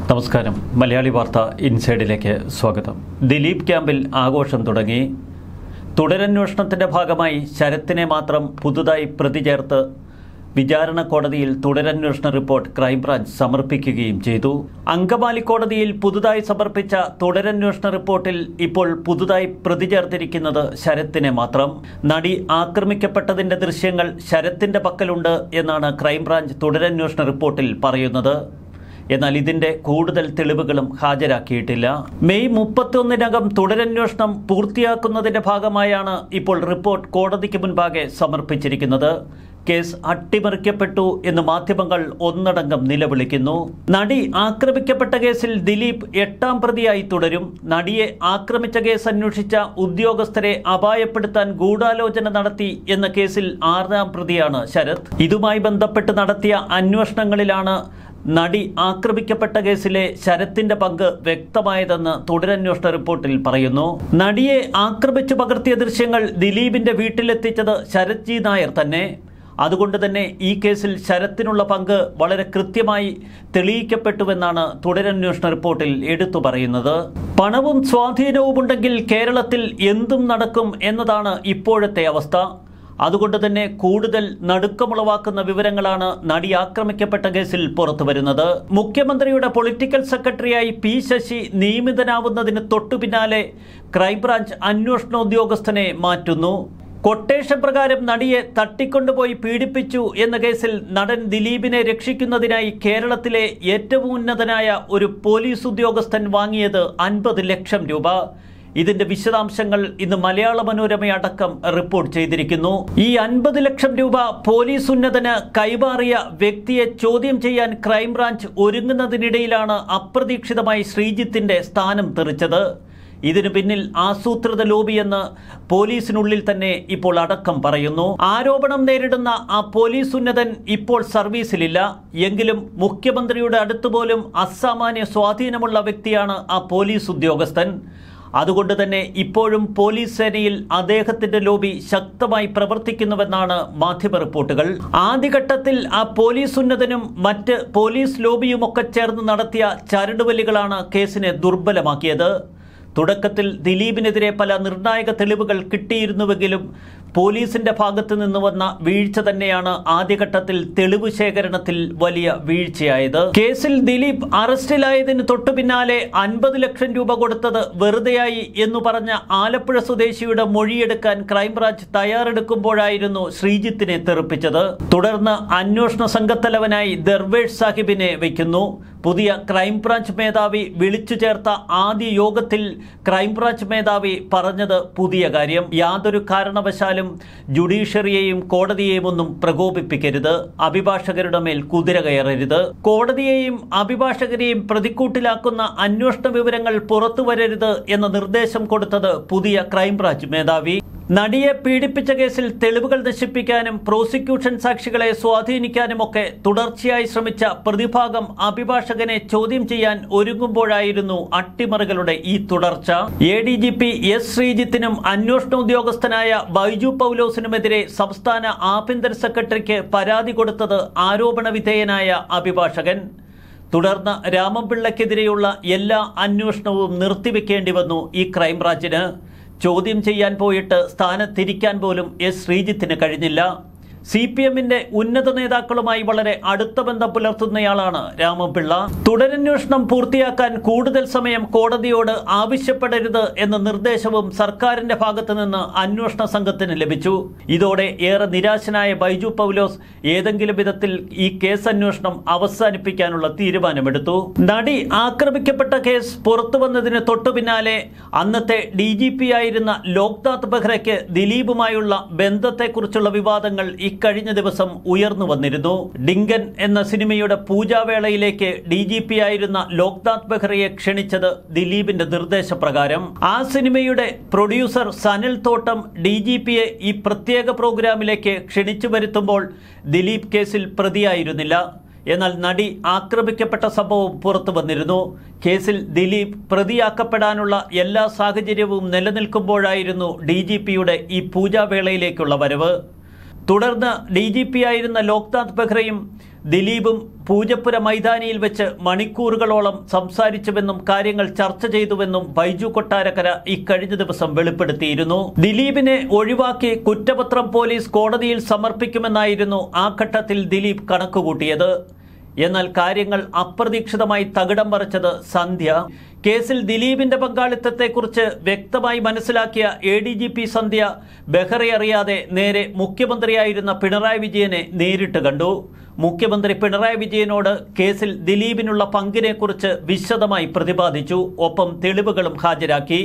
നമസ്കാരം മലയാളി വാർത്ത ഇൻസൈഡിലേക്ക് സ്വാഗതം ദിലീപ് ക്യാമ്പിൽ ആഘോഷം തുടങ്ങി തുടരന്വേഷണത്തിന്റെ ഭാഗമായി ശരത്തിനെ മാത്രം പുതുതായി പ്രതി ചേർത്ത് വിചാരണ കോടതിയിൽ തുടരന്വേഷണ റിപ്പോർട്ട് ക്രൈംബ്രാഞ്ച് സമർപ്പിക്കുകയും ചെയ്തു അങ്കമാലി കോടതിയിൽ പുതുതായി സമർപ്പിച്ച തുടരന്വേഷണ റിപ്പോർട്ടിൽ ഇപ്പോൾ പുതുതായി പ്രതി ചേർത്തിരിക്കുന്നത് ശരത്തിനെ മാത്രം നടി ആക്രമിക്കപ്പെട്ടതിന്റെ ദൃശ്യങ്ങൾ ശരത്തിന്റെ പക്കലുണ്ട് എന്നാണ് ക്രൈംബ്രാഞ്ച് തുടരന്വേഷണ റിപ്പോർട്ടിൽ പറയുന്നത് എന്നാൽ ഇതിന്റെ കൂടുതൽ തെളിവുകളും ഹാജരാക്കിയിട്ടില്ല മെയ് മുപ്പത്തൊന്നിനകം തുടരന്വേഷണം പൂർത്തിയാക്കുന്നതിന്റെ ഭാഗമായാണ് ഇപ്പോൾ റിപ്പോർട്ട് കോടതിക്ക് മുൻപാകെ സമർപ്പിച്ചിരിക്കുന്നത് കേസ് അട്ടിമറിക്കപ്പെട്ടു എന്ന് മാധ്യമങ്ങൾ ഒന്നടങ്കം നിലവിളിക്കുന്നു നടി ആക്രമിക്കപ്പെട്ട കേസിൽ ദിലീപ് എട്ടാം പ്രതിയായി തുടരും നടിയെ ആക്രമിച്ച കേസ് അന്വേഷിച്ച ഉദ്യോഗസ്ഥരെ അപായപ്പെടുത്താൻ ഗൂഢാലോചന നടത്തി എന്ന കേസിൽ ആറാം പ്രതിയാണ് ശരത് ഇതുമായി ബന്ധപ്പെട്ട് നടത്തിയ അന്വേഷണങ്ങളിലാണ് നടി ആക്രമിക്കപ്പെട്ട കേസിലെ ശരത്തിന്റെ പങ്ക് വ്യക്തമായതെന്ന് തുടരന്വേഷണ റിപ്പോർട്ടിൽ പറയുന്നു നടിയെ ആക്രമിച്ചു പകർത്തിയ ദൃശ്യങ്ങൾ ദിലീപിന്റെ വീട്ടിലെത്തിച്ചത് ശരത് ജി നായർ തന്നെ അതുകൊണ്ട് തന്നെ ഈ കേസിൽ ശരത്തിനുള്ള പങ്ക് വളരെ കൃത്യമായി തെളിയിക്കപ്പെട്ടുവെന്നാണ് തുടരന്വേഷണ റിപ്പോർട്ടിൽ എടുത്തു പറയുന്നത് പണവും സ്വാധീനവും ഉണ്ടെങ്കിൽ കേരളത്തിൽ എന്തും നടക്കും എന്നതാണ് ഇപ്പോഴത്തെ അവസ്ഥ അതുകൊണ്ട് തന്നെ കൂടുതൽ നടുക്കമുളവാക്കുന്ന വിവരങ്ങളാണ് നടി ആക്രമിക്കപ്പെട്ട കേസിൽ പുറത്തു വരുന്നത് മുഖ്യമന്ത്രിയുടെ പൊളിറ്റിക്കൽ സെക്രട്ടറിയായി പി ശശി നിയമിതനാവുന്നതിന് തൊട്ടു പിന്നാലെ ക്രൈംബ്രാഞ്ച് അന്വേഷണ ഉദ്യോഗസ്ഥനെ മാറ്റുന്നു കൊട്ടേഷൻ പ്രകാരം നടിയെ തട്ടിക്കൊണ്ടുപോയി പീഡിപ്പിച്ചു എന്ന കേസിൽ നടൻ ദിലീപിനെ രക്ഷിക്കുന്നതിനായി കേരളത്തിലെ ഏറ്റവും ഉന്നതനായ ഒരു പോലീസ് ഉദ്യോഗസ്ഥൻ വാങ്ങിയത് അൻപത് ലക്ഷം രൂപ ഇതിന്റെ വിശദാംശങ്ങൾ ഇന്ന് മലയാള മനോരമയടക്കം റിപ്പോർട്ട് ചെയ്തിരിക്കുന്നു ഈ അൻപത് ലക്ഷം രൂപ പോലീസ് ഉന്നതന് കൈമാറിയ വ്യക്തിയെ ചോദ്യം ചെയ്യാൻ ക്രൈംബ്രാഞ്ച് ഒരുങ്ങുന്നതിനിടയിലാണ് അപ്രതീക്ഷിതമായി ശ്രീജിത്തിന്റെ സ്ഥാനം തെറിച്ചത് ഇതിനു പിന്നിൽ ആസൂത്രിത ലോബിയെന്ന് പോലീസിനുള്ളിൽ തന്നെ ഇപ്പോൾ അടക്കം പറയുന്നു ആരോപണം നേരിടുന്ന ആ പോലീസ് ഉന്നതൻ ഇപ്പോൾ സർവീസിലില്ല എങ്കിലും മുഖ്യമന്ത്രിയുടെ അടുത്തുപോലും അസാമാന്യ സ്വാധീനമുള്ള വ്യക്തിയാണ് ആ പോലീസ് ഉദ്യോഗസ്ഥൻ അതുകൊണ്ട് തന്നെ ഇപ്പോഴും പോലീസ് സേനയിൽ അദ്ദേഹത്തിന്റെ ലോബി ശക്തമായി പ്രവർത്തിക്കുന്നുവെന്നാണ് മാധ്യമ റിപ്പോർട്ടുകൾ ആദ്യഘട്ടത്തിൽ ആ പോലീസ് ഉന്നതനും മറ്റ് പോലീസ് ലോബിയുമൊക്കെ ചേർന്ന് നടത്തിയ ചരടുവലികളാണ് കേസിനെ ദുർബലമാക്കിയത് തുടക്കത്തിൽ ദിലീപിനെതിരെ പല നിർണായക തെളിവുകൾ കിട്ടിയിരുന്നുവെങ്കിലും പോലീസിന്റെ ഭാഗത്തു നിന്ന് വന്ന വീഴ്ച തന്നെയാണ് ആദ്യഘട്ടത്തിൽ തെളിവ് ശേഖരണത്തിൽ വലിയ വീഴ്ചയായത് കേസിൽ ദിലീപ് അറസ്റ്റിലായതിന് തൊട്ടു പിന്നാലെ അൻപത് ലക്ഷം രൂപ കൊടുത്തത് വെറുതെയായി എന്നു പറഞ്ഞ ആലപ്പുഴ സ്വദേശിയുടെ മൊഴിയെടുക്കാൻ ക്രൈംബ്രാഞ്ച് തയ്യാറെടുക്കുമ്പോഴായിരുന്നു ശ്രീജിത്തിനെ തെറിപ്പിച്ചത് തുടർന്ന് അന്വേഷണ സംഘത്തലവനായി ദർവേഷ് സാഹിബിനെ വയ്ക്കുന്നു പുതിയ ക്രൈംബ്രാഞ്ച് മേധാവി വിളിച്ചു ചേർത്ത ആദ്യ യോഗത്തിൽ ക്രൈംബ്രാഞ്ച് മേധാവി പറഞ്ഞത് പുതിയ കാര്യം യാതൊരു കാരണവശാലും ജുഡീഷ്യറിയെയും കോടതിയെയും ഒന്നും പ്രകോപിപ്പിക്കരുത് അഭിഭാഷകരുടെ മേൽ കുതിര കയറരുത് കോടതിയെയും അഭിഭാഷകരെയും പ്രതിക്കൂട്ടിലാക്കുന്ന അന്വേഷണ വിവരങ്ങൾ പുറത്തുവരരുത് എന്ന നിർദ്ദേശം കൊടുത്തത് പുതിയ ക്രൈംബ്രാഞ്ച് മേധാവി നടിയെ പീഡിപ്പിച്ച കേസിൽ തെളിവുകൾ നശിപ്പിക്കാനും പ്രോസിക്യൂഷൻ സാക്ഷികളെ സ്വാധീനിക്കാനുമൊക്കെ തുടർച്ചയായി ശ്രമിച്ച പ്രതിഭാഗം അഭിഭാഷകനെ ചോദ്യം ചെയ്യാൻ ഒരുങ്ങുമ്പോഴായിരുന്നു അട്ടിമറികളുടെ ഈ തുടർച്ച എ ഡി ജി പി എസ് ശ്രീജിത്തിനും അന്വേഷണ ഉദ്യോഗസ്ഥനായ ബൈജു പൗലോസിനുമെതിരെ സംസ്ഥാന ആഭ്യന്തര സെക്രട്ടറിക്ക് പരാതി കൊടുത്തത് ആരോപണ വിധേയനായ അഭിഭാഷകൻ തുടർന്ന് രാമപിള്ളയ്ക്കെതിരെയുള്ള എല്ലാ അന്വേഷണവും നിർത്തിവെക്കേണ്ടി വന്നു ഈ ക്രൈംബ്രാഞ്ചിന് ചോദ്യം ചെയ്യാൻ പോയിട്ട് സ്ഥാനത്തിരിക്കാൻ പോലും എസ് ശ്രീജിത്തിന് കഴിഞ്ഞില്ല സി പി എമ്മിന്റെ ഉന്നത നേതാക്കളുമായി വളരെ അടുത്ത ബന്ധം പുലർത്തുന്നയാളാണ് രാമപിള്ള തുടരന്വേഷണം പൂർത്തിയാക്കാൻ കൂടുതൽ സമയം കോടതിയോട് ആവശ്യപ്പെടരുത് എന്ന നിർദ്ദേശവും സർക്കാരിന്റെ ഭാഗത്തു നിന്ന് അന്വേഷണ സംഘത്തിന് ലഭിച്ചു ഇതോടെ ഏറെ നിരാശനായ ബൈജു പൗലോസ് ഏതെങ്കിലും വിധത്തിൽ ഈ കേസ് അന്വേഷണം അവസാനിപ്പിക്കാനുള്ള തീരുമാനമെടുത്തു നടി ആക്രമിക്കപ്പെട്ട കേസ് പുറത്തു വന്നതിന് തൊട്ടു പിന്നാലെ അന്നത്തെ ഡി ജി പി ആയിരുന്ന ലോക്നാഥ് ബെഹ്റയ്ക്ക് ദിലീപുമായുള്ള ബന്ധത്തെക്കുറിച്ചുള്ള വിവാദങ്ങൾ ഇക്കഴിഞ്ഞ ദിവസം ഉയർന്നു വന്നിരുന്നു ഡിങ്കൻ എന്ന സിനിമയുടെ പൂജാവേളയിലേക്ക് ഡി ജി പി ആയിരുന്ന ലോക്നാഥ് ബെഹ്റയെ ക്ഷണിച്ചത് ദിലീപിന്റെ നിർദ്ദേശപ്രകാരം ആ സിനിമയുടെ പ്രൊഡ്യൂസർ സനിൽ തോട്ടം ഡി ജി പിയെ ഈ പ്രത്യേക പ്രോഗ്രാമിലേക്ക് ക്ഷണിച്ചു വരുത്തുമ്പോൾ ദിലീപ് കേസിൽ പ്രതിയായിരുന്നില്ല എന്നാൽ നടി ആക്രമിക്കപ്പെട്ട സംഭവം പുറത്തു വന്നിരുന്നു കേസിൽ ദിലീപ് പ്രതിയാക്കപ്പെടാനുള്ള എല്ലാ സാഹചര്യവും നിലനിൽക്കുമ്പോഴായിരുന്നു ഡി ജി പിയുടെ ഈ പൂജാവേളയിലേക്കുള്ള വരവ് തുടർന്ന് ഡി ജി പി ആയിരുന്ന ലോക്നാഥ് ബെഹ്റയും ദിലീപും പൂജപ്പുര മൈതാനിയിൽ വെച്ച് മണിക്കൂറുകളോളം സംസാരിച്ചുവെന്നും കാര്യങ്ങൾ ചർച്ച ചെയ്തുവെന്നും ബൈജു കൊട്ടാരക്കര ഇക്കഴിഞ്ഞ ദിവസം വെളിപ്പെടുത്തിയിരുന്നു ദിലീപിനെ ഒഴിവാക്കി കുറ്റപത്രം പോലീസ് കോടതിയിൽ സമർപ്പിക്കുമെന്നായിരുന്നു ആ ഘട്ടത്തിൽ ദിലീപ് കണക്കുകൂട്ടിയത് എന്നാൽ കാര്യങ്ങൾ അപ്രതീക്ഷിതമായി തകിടം മറിച്ചത് സന്ധ്യ കേസിൽ ദിലീപിന്റെ പങ്കാളിത്തത്തെക്കുറിച്ച് വ്യക്തമായി മനസ്സിലാക്കിയ A D G P Sandhya Behera അറിയാതെ നേരെ മുഖ്യമന്ത്രിയായിരുന്ന പിണറായി വിജയനെ നേരിട്ട് കണ്ടു മുഖ്യമന്ത്രി പിണറായി വിജയനോട് കേസിൽ ദിലീപിനുള്ള പങ്കിനെക്കുറിച്ച് വിശദമായി പ്രതിപാദിച്ചു ഒപ്പം തെളിവുകളും ഹാജരാക്കി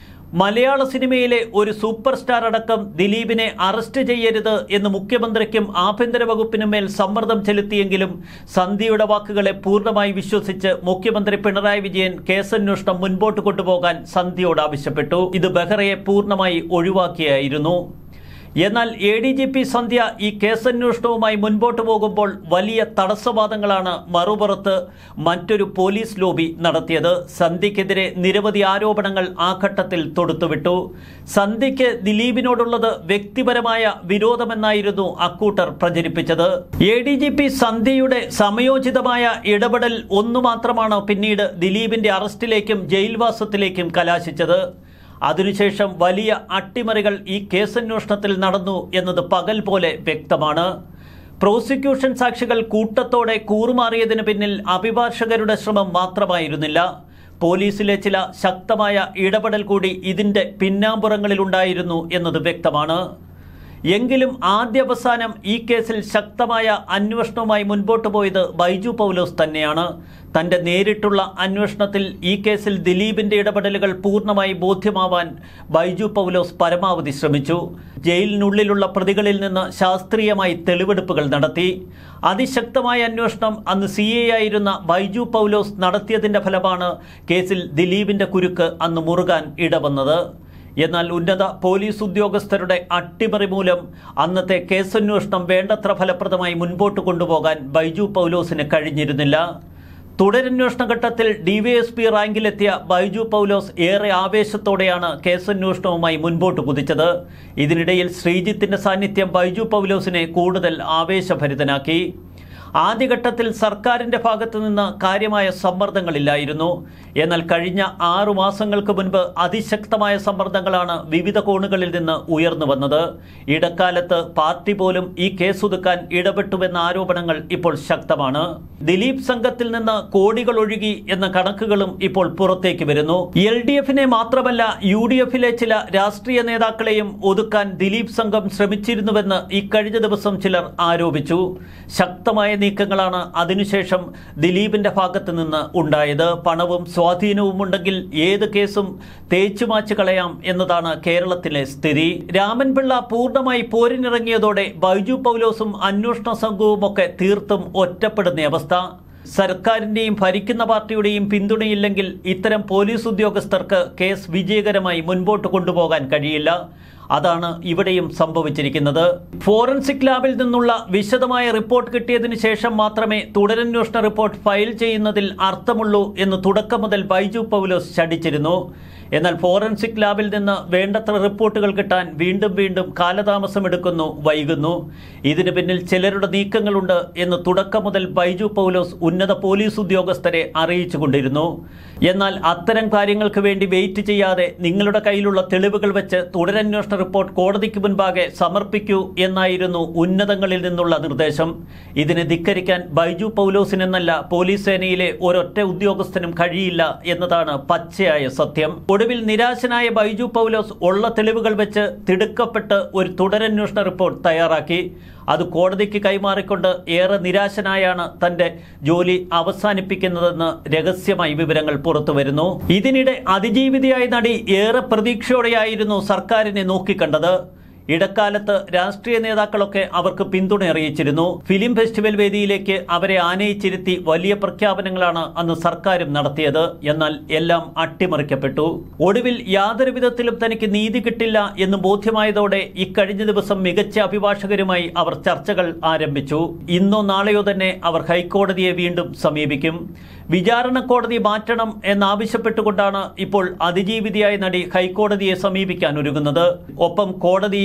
മലയാള സിനിമയിലെ ഒരു സൂപ്പർ സ്റ്റാർ അടക്കം ദിലീപിനെ അറസ്റ്റ് ചെയ്യരുത് എന്ന് മുഖ്യമന്ത്രിക്കും ആഭ്യന്തര വകുപ്പിനും മേൽ സമ്മർദ്ദം ചെലുത്തിയെങ്കിലും സന്ധ്യയുടെ വാക്കുകളെ പൂർണ്ണമായി വിശ്വസിച്ച് മുഖ്യമന്ത്രി പിണറായി വിജയൻ കേസന്വേഷണം മുൻപോട്ട് കൊണ്ടുപോകാൻ സന്ധ്യയോട് ആവശ്യപ്പെട്ടു ഇത് ബെഹ്റയെ പൂർണ്ണമായി ഒഴിവാക്കിയായിരുന്നു എന്നാൽ A D G P Sandhya ഈ കേസന്വേഷണവുമായി മുൻപോട്ട് പോകുമ്പോൾ വലിയ തടസ്സവാദങ്ങളാണ് മറുപുറത്ത് മറ്റൊരു പോലീസ് ലോബി നടത്തിയത് സന്ധ്യക്കെതിരെ നിരവധി ആരോപണങ്ങൾ ആ ഘട്ടത്തിൽ തൊടുത്തുവിട്ടു സന്ധ്യയ്ക്ക് ദിലീപിനോടുള്ളത് വ്യക്തിപരമായ വിരോധമെന്നായിരുന്നു അക്കൂട്ടർ പ്രചരിപ്പിച്ചത് എ ഡി ജി പി സന്ധ്യയുടെ സമയോചിതമായ ഇടപെടൽ ഒന്നു മാത്രമാണ് പിന്നീട് ദിലീപിന്റെ അറസ്റ്റിലേക്കും ജയിൽവാസത്തിലേക്കും കലാശിച്ചത് അതിനുശേഷം വലിയ അട്ടിമറികൾ ഈ കേസന്വേഷണത്തിൽ നടന്നു എന്നത് പകൽ പോലെ വ്യക്തമാണ് പ്രോസിക്യൂഷൻ സാക്ഷികൾ കൂട്ടത്തോടെ കൂറുമാറിയതിന് പിന്നിൽ അഭിഭാഷകരുടെ ശ്രമം മാത്രമായിരുന്നില്ല പോലീസിലെ ചില ശക്തമായ ഇടപെടൽ കൂടി ഇതിൻ്റെ പിന്നാമ്പുറങ്ങളിലുണ്ടായിരുന്നു എന്നത് വ്യക്തമാണ് എങ്കിലും ആദ്യാവസാനം ഈ കേസിൽ ശക്തമായ അന്വേഷണവുമായി മുൻപോട്ട് പോയത് ബൈജു പൗലോസ് തന്നെയാണ് തന്റെ നേരിട്ടുള്ള അന്വേഷണത്തിൽ ഈ കേസിൽ ദിലീപിന്റെ ഇടപെടലുകൾ പൂർണ്ണമായി ബോധ്യമാവാൻ ബൈജു പൗലോസ് പരമാവധി ശ്രമിച്ചു ജയിലിനുള്ളിലുള്ള പ്രതികളിൽ നിന്ന് ശാസ്ത്രീയമായി തെളിവെടുപ്പുകൾ നടത്തി അതിശക്തമായ അന്വേഷണം അന്ന് സി എ ആയിരുന്ന ബൈജു പൗലോസ് നടത്തിയതിന്റെ ഫലമാണ് കേസിൽ ദിലീപിന്റെ കുരുക്ക് അന്ന് മുറുകാൻ ഇടവന്നത് എന്നാൽ ഉന്നത പോലീസ് ഉദ്യോഗസ്ഥരുടെ അട്ടിമറി മൂലം അന്നത്തെ കേസന്വേഷണം വേണ്ടത്ര ഫലപ്രദമായി മുൻപോട്ട് കൊണ്ടുപോകാൻ ബൈജു പൗലോസിന് കഴിഞ്ഞിരുന്നില്ല തുടരന്വേഷണ ഘട്ടത്തിൽ ഡിവൈഎസ്പി റാങ്കിലെത്തിയ ബൈജു പൗലോസ് ഏറെ ആവേശത്തോടെയാണ് കേസന്വേഷണവുമായി മുൻപോട്ട് കുതിച്ചത് ഇതിനിടയിൽ ശ്രീജിത്തിന്റെ സാന്നിധ്യം ബൈജു പൗലോസിനെ കൂടുതൽ ആവേശഭരിതനാക്കി ആദ്യഘട്ടത്തിൽ സർക്കാരിന്റെ ഭാഗത്തു നിന്ന് കാര്യമായ സമ്മർദ്ദങ്ങളില്ലായിരുന്നു എന്നാൽ കഴിഞ്ഞ ആറു മാസങ്ങൾക്ക് മുൻപ് അതിശക്തമായ സമ്മർദ്ദങ്ങളാണ് വിവിധ കോണുകളിൽ നിന്ന് ഉയർന്നു വന്നത് ഇടക്കാലത്ത് പാർട്ടി പോലും ഈ കേസൊതുക്കാൻ ഇടപെട്ടുവെന്ന ആരോപണങ്ങൾ ഇപ്പോൾ ശക്തമാണ് ദിലീപ് സംഘത്തിൽ നിന്ന് കോടികൾ ഒഴുകി എന്ന കണക്കുകളും ഇപ്പോൾ പുറത്തേക്ക് വരുന്നു എൽ ഡി എഫിനെ മാത്രമല്ല യു ഡി എഫിലെ ചില രാഷ്ട്രീയ നേതാക്കളെയും ഒതുക്കാൻ ദിലീപ് സംഘം ശ്രമിച്ചിരുന്നുവെന്ന് ഇക്കഴിഞ്ഞ ദിവസം ചിലർ ആരോപിച്ചു ശക്തമായ നീക്കങ്ങളാണ് അതിനുശേഷം ദിലീപിന്റെ ഭാഗത്ത് നിന്ന് ഉണ്ടായത് പണവും സ്വാധീനവും ഉണ്ടെങ്കിൽ ഏത് കേസും തേച്ചുമാച്ച് കളയാം എന്നതാണ് കേരളത്തിലെ സ്ഥിതി രാമൻപിള്ള പൂർണ്ണമായി പോരിനിറങ്ങിയതോടെ ബൈജു പൗലോസും അന്വേഷണ സംഘവും ഒക്കെ തീർത്തും ഒറ്റപ്പെടുന്ന അവസ്ഥ സർക്കാരിന്റെയും ഭരിക്കുന്ന പാർട്ടിയുടെയും പിന്തുണയില്ലെങ്കിൽ ഇത്തരം പോലീസ് ഉദ്യോഗസ്ഥർക്ക് കേസ് വിജയകരമായി മുൻപോട്ട് കൊണ്ടുപോകാൻ കഴിയില്ല അതാണ് ഇവിടെയും സംഭവിച്ചിരിക്കുന്നത് ഫോറൻസിക് ലാബിൽ നിന്നുള്ള വിശദമായ റിപ്പോർട്ട് കിട്ടിയതിനു ശേഷം മാത്രമേ തുടരന്വേഷണ റിപ്പോർട്ട് ഫയൽ ചെയ്യുന്നതിൽ അർത്ഥമുള്ളൂ എന്ന് തുടക്കം മുതൽ ബൈജു പൗലോസ് ശടിച്ചിരുന്നു എന്നാൽ ഫോറൻസിക് ലാബിൽ നിന്ന് വേണ്ടത്ര റിപ്പോർട്ടുകൾ കിട്ടാൻ വീണ്ടും വീണ്ടും കാലതാമസമെടുക്കുന്നു വൈകുന്നു ഇതിന് പിന്നിൽ ചിലരുടെ നീക്കങ്ങളുണ്ട് എന്ന് തുടക്കം മുതൽ ബൈജു പൗലോസ് ഉന്നത പോലീസ് ഉദ്യോഗസ്ഥരെ അറിയിച്ചുകൊണ്ടിരുന്നു എന്നാൽ അത്തരം കാര്യങ്ങൾക്ക് വേണ്ടി വെയിറ്റ് ചെയ്യാതെ നിങ്ങളുടെ കയ്യിലുള്ള തെളിവുകൾ വെച്ച് തുടരന്വേഷണ റിപ്പോർട്ട് കോടതിക്ക് മുൻപാകെ സമർപ്പിക്കൂ എന്നായിരുന്നു ഉന്നതങ്ങളിൽ നിന്നുള്ള നിർദ്ദേശം ഇതിനെ ധിക്കരിക്കാൻ ബൈജു പൗലോസിനെന്നല്ല പോലീസ് സേനയിലെ ഒരൊറ്റ ഉദ്യോഗസ്ഥനും കഴിയില്ല എന്നതാണ് പച്ചയായ സത്യം ഒടുവിൽ നിരാശനായ ബൈജു പൗലോസ് ഉള്ള തെളിവുകൾ വെച്ച് തിടുക്കപ്പെട്ട് ഒരു തുടരന്വേഷണ റിപ്പോർട്ട് തയ്യാറാക്കി അത് കോടതിക്ക് കൈമാറിക്കൊണ്ട് ഏറെ നിരാശനായാണ് തന്റെ ജോലി അവസാനിപ്പിക്കുന്നതെന്ന് രഹസ്യമായി വിവരങ്ങൾ പുറത്തുവരുന്നു ഇതിനിടെ അതിജീവിതയായ നടി ഏറെ പ്രതീക്ഷയോടെയായിരുന്നു സർക്കാരിനെ നോക്കിക്കണ്ടത് ഇടക്കാലത്ത് രാഷ്ട്രീയ നേതാക്കളൊക്കെ അവർക്ക് പിന്തുണ അറിയിച്ചിരുന്നു ഫിലിം ഫെസ്റ്റിവൽ വേദിയിലേക്ക് അവരെ ആനയിച്ചിരുത്തി വലിയ പ്രഖ്യാപനങ്ങളാണ് അന്ന് സർക്കാരും നടത്തിയത് എന്നാൽ എല്ലാം അട്ടിമറിക്കപ്പെട്ടു ഒടുവിൽ യാതൊരു വിധത്തിലും തനിക്ക് നീതി കിട്ടില്ല എന്ന് ബോധ്യമായതോടെ ഇക്കഴിഞ്ഞ ദിവസം മികച്ച അഭിഭാഷകരുമായി അവർ ചർച്ചകൾ ആരംഭിച്ചു ഇന്നോ നാളെയോ തന്നെ അവർ ഹൈക്കോടതിയെ വീണ്ടും സമീപിക്കും വിചാരണ കോടതി മാറ്റണം എന്നാവശ്യപ്പെട്ടുകൊണ്ടാണ് ഇപ്പോൾ അതിജീവിതയായ നടി ഹൈക്കോടതിയെ സമീപിക്കാൻ ഒരുങ്ങുന്നത് ഒപ്പം കോടതിയിൽ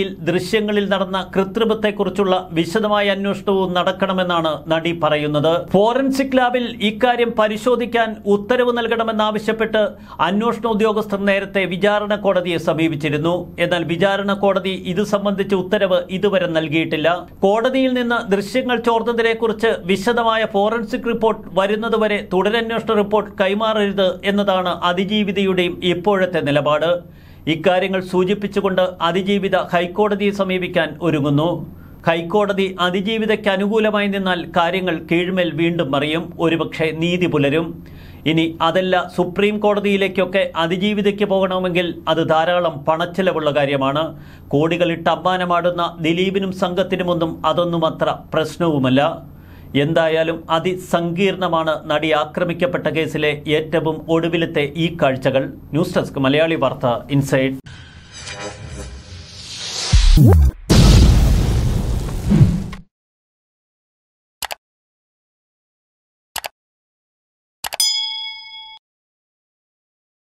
കോടതിയിൽ ദൃശ്യങ്ങളിൽ നടന്ന കൃത്രിമത്തെക്കുറിച്ചുള്ള വിശദമായ അന്വേഷണവും നടക്കണമെന്നാണ് നടി പറയുന്നത് ഫോറൻസിക് ലാബിൽ ഇക്കാര്യം പരിശോധിക്കാൻ ഉത്തരവ് നൽകണമെന്നാവശ്യപ്പെട്ട് അന്വേഷണ ഉദ്യോഗസ്ഥർ നേരത്തെ വിചാരണ കോടതിയെ സമീപിച്ചിരുന്നു എന്നാൽ വിചാരണ കോടതി ഇത് സംബന്ധിച്ച ഉത്തരവ് ഇതുവരെ നൽകിയിട്ടില്ല കോടതിയിൽ നിന്ന് ദൃശ്യങ്ങൾ ചോർന്നതിനെക്കുറിച്ച് വിശദമായ ഫോറൻസിക് റിപ്പോർട്ട് വരുന്നതുവരെ തുടരന്വേഷണ റിപ്പോർട്ട് കൈമാറരുത് എന്നതാണ് അതിജീവിതയുടെയും ഇപ്പോഴത്തെ നിലപാട് ഇക്കാര്യങ്ങൾ സൂചിപ്പിച്ചുകൊണ്ട് അതിജീവിത ഹൈക്കോടതിയെ സമീപിക്കാൻ ഒരുങ്ങുന്നു ഹൈക്കോടതി അതിജീവിതയ്ക്ക് അനുകൂലമായി നിന്നാൽ കാര്യങ്ങൾ കീഴ്മേൽ വീണ്ടും മറിയും ഒരുപക്ഷെ നീതി പുലരും ഇനി അതല്ല സുപ്രീം കോടതിയിലേക്കൊക്കെ അതിജീവിതയ്ക്ക് പോകണമെങ്കിൽ അത് ധാരാളം പണച്ചെലവുള്ള കാര്യമാണ് കോടികളിട്ട് അമ്മാനമാടുന്ന ദിലീപിനും സംഘത്തിനുമൊന്നും അതൊന്നും അത്ര പ്രശ്നവുമല്ല എന്തായാലും അതിസങ്കീർണമാണ് നടി ആക്രമിക്കപ്പെട്ട കേസിലെ ഏറ്റവും ഒടുവിലത്തെ ഈ കാഴ്ചകൾ ന്യൂസ് ഡെസ്ക് മലയാളി വാർത്ത ഇൻസൈഡ്